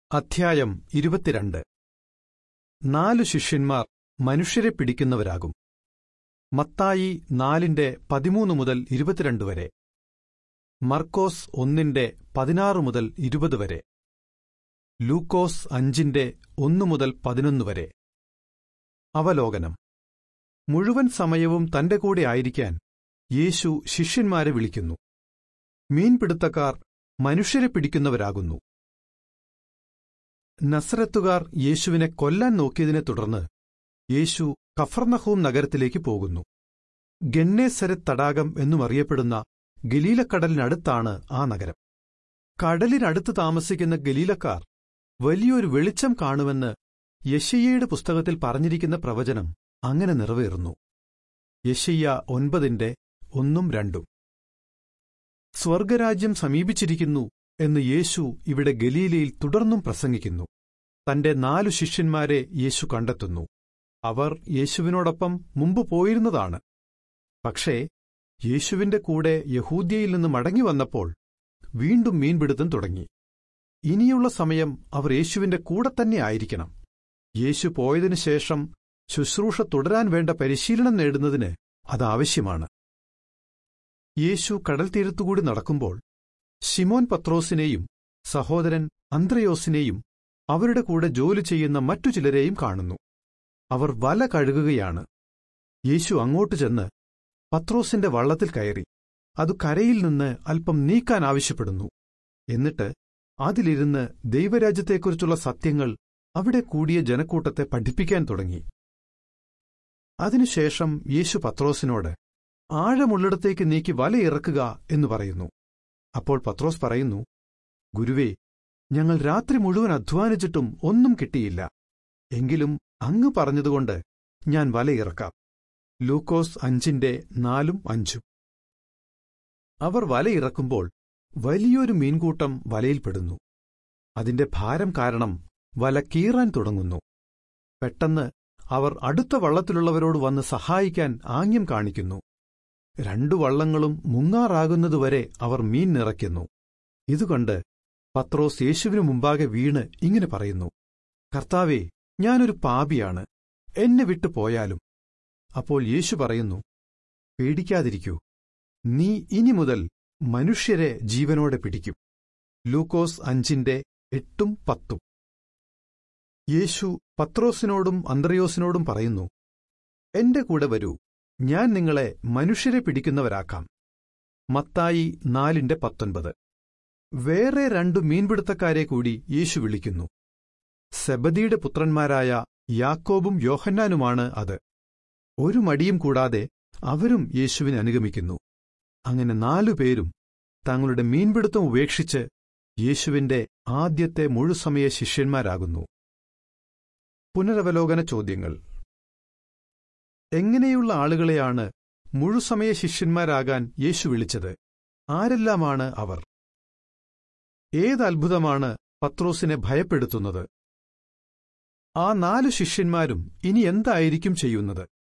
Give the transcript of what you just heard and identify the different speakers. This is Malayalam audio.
Speaker 1: അധ്യായം ഇരുപത്തിരണ്ട് നാലു ശിഷ്യന്മാർ മനുഷ്യരെ പിടിക്കുന്നവരാകും മത്തായി നാലിന്റെ പതിമൂന്ന് മുതൽ ഇരുപത്തിരണ്ട് വരെ മർക്കോസ് ഒന്നിന്റെ പതിനാറ് മുതൽ ഇരുപത് വരെ ലൂക്കോസ് അഞ്ചിന്റെ ഒന്നു മുതൽ പതിനൊന്ന് വരെ അവലോകനം മുഴുവൻ സമയവും തന്റെ കൂടെ ആയിരിക്കാൻ യേശു ശിഷ്യന്മാരെ വിളിക്കുന്നു മീൻപിടുത്തക്കാർ മനുഷ്യരെ പിടിക്കുന്നവരാകുന്നു നസ്രത്തുകാർ യേശുവിനെ കൊല്ലാൻ നോക്കിയതിനെ തുടർന്ന് യേശു കഫർനഹൂം നഗരത്തിലേക്ക് പോകുന്നു ഗന്നേസരത്ത് തടാകം എന്നും അറിയപ്പെടുന്ന ഗലീലക്കടലിനടുത്താണ് ആ നഗരം കടലിനടുത്ത് താമസിക്കുന്ന ഗലീലക്കാർ വലിയൊരു വെളിച്ചം കാണുമെന്ന് യശയ്യയുടെ പുസ്തകത്തിൽ പറഞ്ഞിരിക്കുന്ന പ്രവചനം അങ്ങനെ നിറവേറുന്നു യശയ്യ ഒൻപതിന്റെ ഒന്നും രണ്ടും സ്വർഗരാജ്യം സമീപിച്ചിരിക്കുന്നു എന്ന് യേശു ഇവിടെ ഗലീലയിൽ തുടർന്നും പ്രസംഗിക്കുന്നു തന്റെ നാലു ശിഷ്യന്മാരെ യേശു കണ്ടെത്തുന്നു അവർ യേശുവിനോടൊപ്പം മുമ്പ് പോയിരുന്നതാണ് പക്ഷേ യേശുവിന്റെ കൂടെ യഹൂദ്യയിൽ നിന്ന് മടങ്ങി വന്നപ്പോൾ വീണ്ടും മീൻപിടുത്തം തുടങ്ങി ഇനിയുള്ള സമയം അവർ യേശുവിന്റെ കൂടെ തന്നെ ആയിരിക്കണം യേശു പോയതിനു ശേഷം ശുശ്രൂഷ തുടരാൻ വേണ്ട പരിശീലനം നേടുന്നതിന് അതാവശ്യമാണ് യേശു കടൽ തീരത്തുകൂടി നടക്കുമ്പോൾ ശിമോൻ പത്രോസിനെയും സഹോദരൻ അന്ത്രയോസിനെയും അവരുടെ കൂടെ ജോലി ചെയ്യുന്ന മറ്റു ചിലരെയും കാണുന്നു അവർ വല കഴുകുകയാണ് യേശു അങ്ങോട്ട് ചെന്ന് പത്രോസിന്റെ വള്ളത്തിൽ കയറി അത് കരയിൽ നിന്ന് അല്പം നീക്കാൻ ആവശ്യപ്പെടുന്നു എന്നിട്ട് അതിലിരുന്ന് ദൈവരാജ്യത്തെക്കുറിച്ചുള്ള സത്യങ്ങൾ അവിടെ കൂടിയ ജനക്കൂട്ടത്തെ പഠിപ്പിക്കാൻ തുടങ്ങി അതിനുശേഷം യേശു പത്രോസിനോട് ആഴമുള്ളിടത്തേക്ക് നീക്കി വലയിറക്കുക എന്ന് പറയുന്നു അപ്പോൾ പത്രോസ് പറയുന്നു ഗുരുവേ ഞങ്ങൾ രാത്രി മുഴുവൻ അധ്വാനിച്ചിട്ടും ഒന്നും കിട്ടിയില്ല എങ്കിലും അങ്ങ് പറഞ്ഞതുകൊണ്ട് ഞാൻ വലയിറക്കാം ലൂക്കോസ് അഞ്ചിന്റെ നാലും അഞ്ചും അവർ വലയിറക്കുമ്പോൾ വലിയൊരു മീൻകൂട്ടം വലയിൽപ്പെടുന്നു അതിന്റെ ഭാരം കാരണം വല കീറാൻ തുടങ്ങുന്നു പെട്ടെന്ന് അവർ അടുത്ത വള്ളത്തിലുള്ളവരോട് വന്ന് സഹായിക്കാൻ ആംഗ്യം കാണിക്കുന്നു രണ്ടു വള്ളങ്ങളും മുങ്ങാറാകുന്നതുവരെ അവർ മീൻ നിറയ്ക്കുന്നു ഇതുകൊണ്ട് പത്രോസ് യേശുവിനു മുമ്പാകെ വീണ് ഇങ്ങനെ പറയുന്നു കർത്താവേ ഞാനൊരു പാപിയാണ് എന്നെ വിട്ടു പോയാലും അപ്പോൾ യേശു പറയുന്നു പേടിക്കാതിരിക്കൂ നീ ഇനി മുതൽ മനുഷ്യരെ ജീവനോടെ പിടിക്കും ലൂക്കോസ് അഞ്ചിന്റെ എട്ടും പത്തും യേശു പത്രോസിനോടും അന്ത്രയോസിനോടും പറയുന്നു എന്റെ കൂടെ വരൂ ഞാൻ നിങ്ങളെ മനുഷ്യരെ പിടിക്കുന്നവരാക്കാം മത്തായി നാലിന്റെ പത്തൊൻപത് വേറെ രണ്ടു മീൻപിടുത്തക്കാരെ കൂടി യേശു വിളിക്കുന്നു സെബദിയുടെ പുത്രന്മാരായ യാക്കോബും യോഹന്നാനുമാണ് അത് ഒരു മടിയും കൂടാതെ അവരും യേശുവിനെ അനുഗമിക്കുന്നു അങ്ങനെ നാലുപേരും തങ്ങളുടെ മീൻപിടുത്തം ഉപേക്ഷിച്ച് യേശുവിന്റെ ആദ്യത്തെ മുഴുസമയ ശിഷ്യന്മാരാകുന്നു പുനരവലോകന ചോദ്യങ്ങൾ എങ്ങനെയുള്ള ആളുകളെയാണ് മുഴുസമയ ശിഷ്യന്മാരാകാൻ യേശു വിളിച്ചത് ആരെല്ലാമാണ് അവർ ഏത് അത്ഭുതമാണ് പത്രോസിനെ ഭയപ്പെടുത്തുന്നത് ആ നാലു ശിഷ്യന്മാരും ഇനി എന്തായിരിക്കും ചെയ്യുന്നത്